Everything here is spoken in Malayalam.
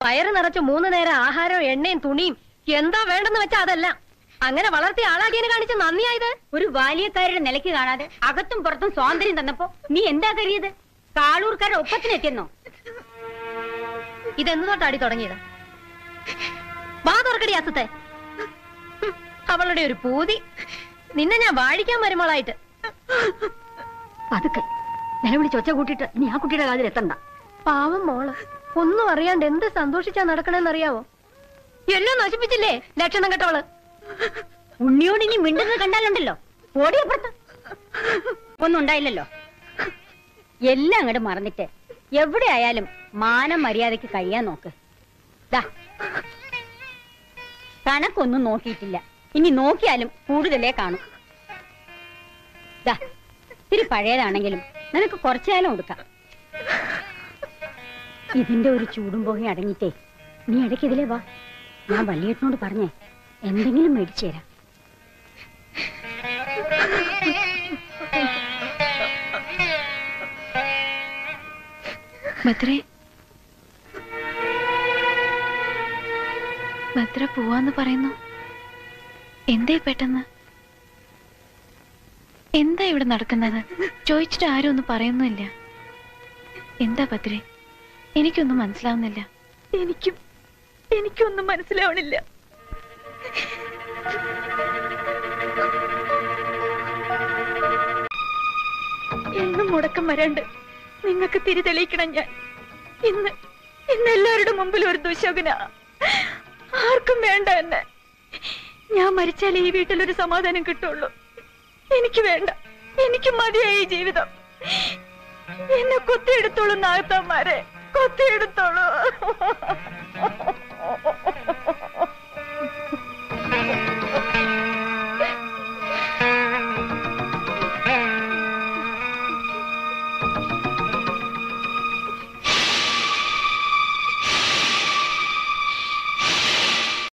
വയറ് നിറച്ച് മൂന്ന് നേരം ആഹാരവും എണ്ണയും തുണിയും എന്താ വേണ്ടെന്ന് വെച്ചാ അതല്ല അങ്ങനെ വളർത്തി ആളാക്കിയതിനെ കാണിച്ച് നന്ദിയായത് ഒരു ബാല്യക്കാരുടെ നിലയ്ക്ക് കാണാതെ അകത്തും പുറത്തും സ്വാതന്ത്ര്യം തന്നപ്പോ നീ എന്താ കരുതിയത് കാളൂർക്കാരുടെ ഒപ്പത്തിനെത്തിയെന്നോ ഇതെന്ന് തൊട്ടാടി തുടങ്ങിയത് വാ തുറക്കടി അസത്തെ ഹും, അവളുടെ ഒരു പൂതി നിന്നെ ഞാൻ വാഴിക്കാൻ വരുമ്പോളായിട്ട് പതുക്കെ നിലവിളിച്ച് ഒച്ച കൂട്ടിട്ട് ഇനി ആ കുട്ടിയുടെ കാതിൽ എത്തണ്ട പാവം മോള് ഒന്നും അറിയാണ്ട് എന്ത് സന്തോഷിച്ചാ നടക്കണെന്നറിയാവോ എല്ലാം നശിപ്പിച്ചില്ലേ ലക്ഷണം കെട്ടവള് ഉണ്ണിയോട് ഇനി മിണ്ടുന്നത് കണ്ടാലുണ്ടല്ലോ ഓടിയപ്പുറത്ത് ഒന്നും ഉണ്ടായില്ലല്ലോ എല്ലാം അങ്ങോട്ട് മറന്നിട്ട് എവിടെ ആയാലും മാനം മര്യാദയ്ക്ക് കഴിയാൻ നോക്ക് ദാ കണക്കൊന്നും നോക്കിയിട്ടില്ല ഇനി നോക്കിയാലും കൂടുതലേ കാണും ദാ ഇത്തിരി പഴയതാണെങ്കിലും നിനക്ക് കുറച്ചാലും കൊടുക്കാം ഇതിന്റെ ഒരു ചൂടും പോകെ അടങ്ങിട്ടേ നീ ഇടയ്ക്ക് ഇതിലേ വാ ഞാൻ വല്യേട്ടനോട് പറഞ്ഞേ എന്തെങ്കിലും മേടിച്ചു തരാം ഭദ്രേ ഭദ്ര പോവാന്ന് പറയുന്നു എന്തേ പെട്ടെന്ന് എന്താ ഇവിടെ നടക്കുന്നത് ചോദിച്ചിട്ട് ആരും ഒന്നും പറയുന്നില്ല എന്താ ഭദ്രേ എനിക്കൊന്നും മനസ്സിലാവുന്നില്ല എനിക്കും എനിക്കൊന്നും മനസ്സിലാവണില്ല എന്നും മുടക്കം വരാണ്ട് നിങ്ങൾക്ക് തിരി തെളിയിക്കണം ഞാൻ ഇന്ന് ഇന്ന് എല്ലാവരുടെ മുമ്പിൽ ഒരു ദുശോകന ആർക്കും വേണ്ട എന്നെ ഞാൻ മരിച്ചാലേ ഈ വീട്ടിൽ ഒരു സമാധാനം കിട്ടുള്ളൂ എനിക്ക് വേണ്ട എനിക്ക് മതിയായി ഈ ജീവിതം എന്നെ കൊത്തിയെടുത്തോളൂ നാഗത്താന്മാരെ കൊത്തിയെടുത്തോളൂ